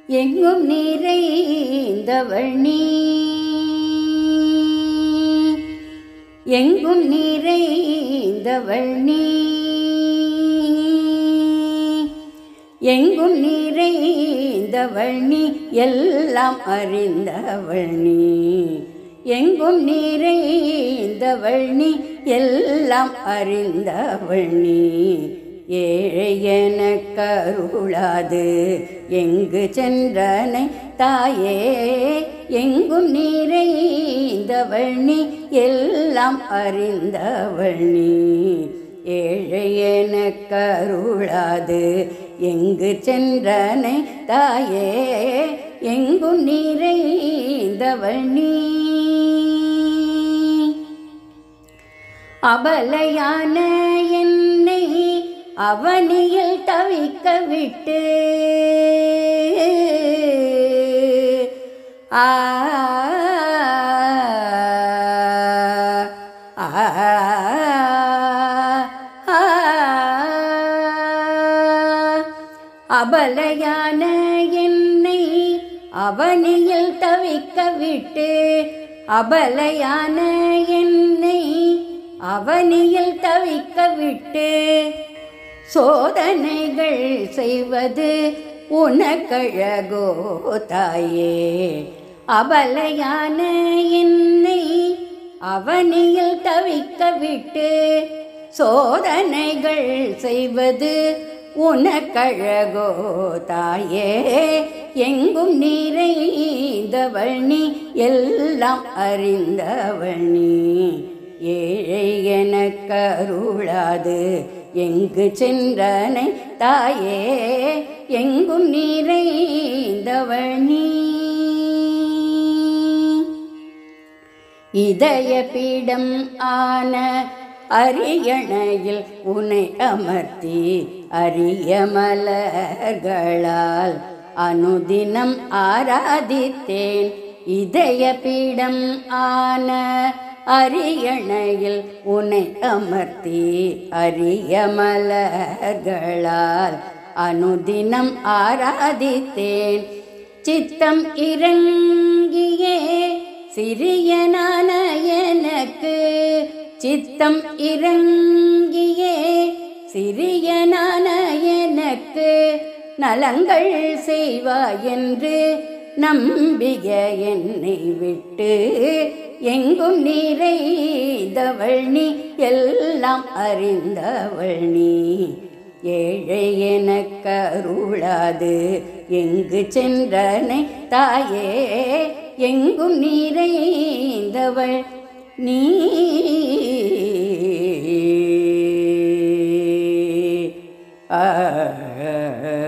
எங்கும் நிறைந்தவள் நீ எங்கும் நிறைந்தவள் நீ எங்கும் நிறைந்தவள் நீ எல்லாம் அறிந்தவள் நீ எங்கும் நிறைந்தவள் நீ எல்லாம் அறிந்தவள் நீ ஏழை என கருளாது எங்கு சென்றனை தாயே எங்கும் நிறைந்தவள் நீ எல்லாம் அறிந்தவள் நீ ஏழை என கருளாது எங்கு சென்றனை தாயே எங்கும் நிறைந்தவள் நீ அபலையான என்னை அவனியில் தவிக்க விட்டு ஆ ஆ, ஆ, அபலையான என்னை அவனியில் தவிக்க விட்டு அபலையான என்னை அவனியில் தவிக்க விட்டு சோதனைகள் செய்வது உனக்கழகோ தாயே அபலையான என்னை அவனியில் தவிக்க விட்டு சோதனைகள் செய்வது உனக்கழகோ தாயே எங்கும் நிறைந்தவள் நீ எல்லாம் அறிந்தவள் நீ ஏழை எனக் கருளாது எங்கு சென்றனை தாயே எங்கும் நிறைந்தவள் நீ இதய பீடம் ஆன அரியணையில் உனை அமர்த்தி அரிய மலர்களால் அனுதினம் ஆராதித்தேன் இதய பீடம் ஆன அரியணையில் உனை அமர்த்தி அரிய மலர்களால் அனுதினம் ஆராதித்தேன் சித்தம் இறங்கியே சிறியனான எனக்கு சித்தம் இறங்கியே சிறியனான எனக்கு நலங்கள் செய்வாய் என்று நம்பிய என்னை விட்டு எங்கும் நிறைந்தவள் நீ எல்லாம் அறிந்தவள் நீ ஏழை எனக் கருளாது எங்கு சென்றனை தாயே எங்கும் நிறைந்தவள் நீ ஆ